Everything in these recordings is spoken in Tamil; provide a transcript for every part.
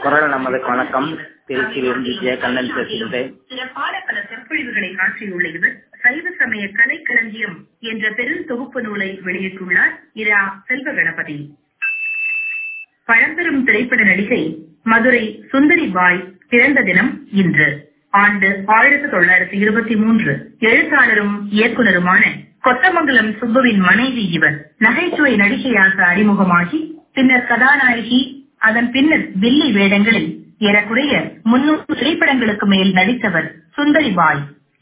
குரல் நமதுக்கு வணக்கம் திருச்சியிலிருந்து ஜெயகண்ணன் பேசுகின்றேன் சிறப்பான பல சொற்பொழிவுகளை ஆற்றியுள்ள இவர் சைவ சமய கலைக்களஞ்சியம் என்ற பெரும் தொகுப்பு நூலை வெளியிட்டுள்ளார் இரா செல்வ கணபதி பழம்பெரும் திரைப்பட நடிகை மதுரை சுந்தரி பாய் பிறந்த தினம் இன்று ஆண்டு ஆயிரத்தி தொள்ளாயிரத்தி இருபத்தி மூன்று எழுத்தாளரும் இயக்குனருமான கொத்தமங்கலம் சுப்புவின் மனைவி இவர் நகைச்சுவை நடிகையாக அறிமுகமாகி பின்னர் கதாநாயகி அதன் பின்னர் வில்லி வேடங்களில் ஏறக்குறைய முன்னூறு திரைப்படங்களுக்கு மேல் நடித்தவர் சுந்தரி பாய்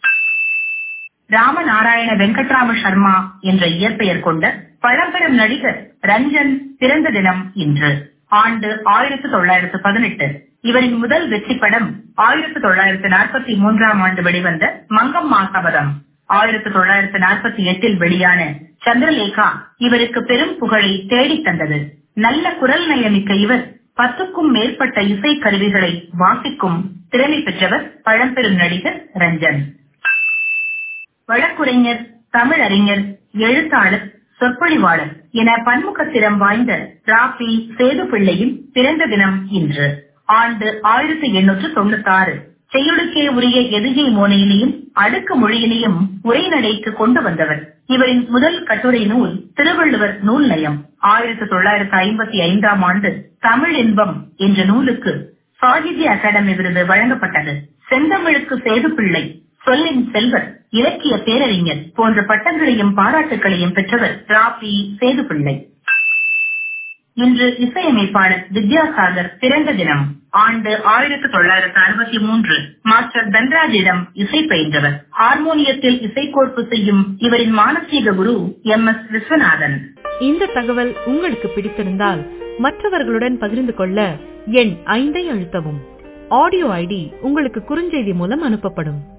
ராமநாராயண வெங்கட்ராம சர்மா என்ற இயற்பெயர் கொண்ட பழம்பெரும் நடிகர் ரஞ்சன் பிறந்த தினம் இன்று ஆண்டு ஆயிரத்தி தொள்ளாயிரத்து பதினெட்டு இவரின் முதல் வெற்றி படம் ஆயிரத்தி தொள்ளாயிரத்து நாற்பத்தி மூன்றாம் ஆண்டு வெளிவந்த மங்கம்மா சபதம் ஆயிரத்தி தொள்ளாயிரத்து நாற்பத்தி எட்டில் வெளியான சந்திரலேகா இவருக்கு பெரும் புகழை தேடித் தந்தது நல்ல குரல் நயமிக்க இவர் பத்துக்கும் மேற்பட்ட இசை கருவிகளை வாசிக்கும் திறமை பெற்றவர் பழம்பெரும் நடிகர் ரஞ்சன் வழக்குரைஞர் தமிழறிஞர் எழுத்தாளர் சொற்பொழிவாளர் என பன்முகத்திறம் வாய்ந்த ராபி சேது பிள்ளையின் பிறந்த தினம் இன்று ஆண்டு ஆயிரத்தி எண்ணூற்று தொண்ணூத்தி ஆறு செய்யுளுக்கே உரிய எதுகை மோனையினையும் அடுக்கு மொழியினையும் உரைநடைக்கு கொண்டு வந்தவர் இவரின் முதல் கட்டுரை நூல் திருவள்ளுவர் நூல் நயம் ஆயிரத்தி தொள்ளாயிரத்தி ஐம்பத்தி ஐந்தாம் ஆண்டு தமிழ் இன்பம் என்ற நூலுக்கு சாகித்ய அகாடமி விருது வழங்கப்பட்டது செந்தமிழுக்கு சேது பிள்ளை சொல்லின் செல்வர் இலக்கிய பேரறிஞர் போன்ற பட்டங்களையும் பாராட்டுகளையும் பெற்றவர் ராபி சேது பிள்ளை இன்று இசையமைப்பாளர் வித்யாசாகர் பிறந்த தினம் ஆண்டு ஆயிரத்தி தொள்ளாயிரத்தி அறுபத்தி மூன்று மாஸ்டர் தன்ராஜிடம் இசை பயின்றவர் ஹார்மோனியத்தில் இசைக்கோர்ப்பு செய்யும் இவரின் மானசீக குரு எம் எஸ் விஸ்வநாதன் இந்த தகவல் உங்களுக்கு பிடித்திருந்தால் மற்றவர்களுடன் பகிர்ந்து கொள்ள எண் ஐந்தை அழுத்தவும் ஆடியோ ஐடி உங்களுக்கு குறுஞ்செய்தி மூலம் அனுப்பப்படும்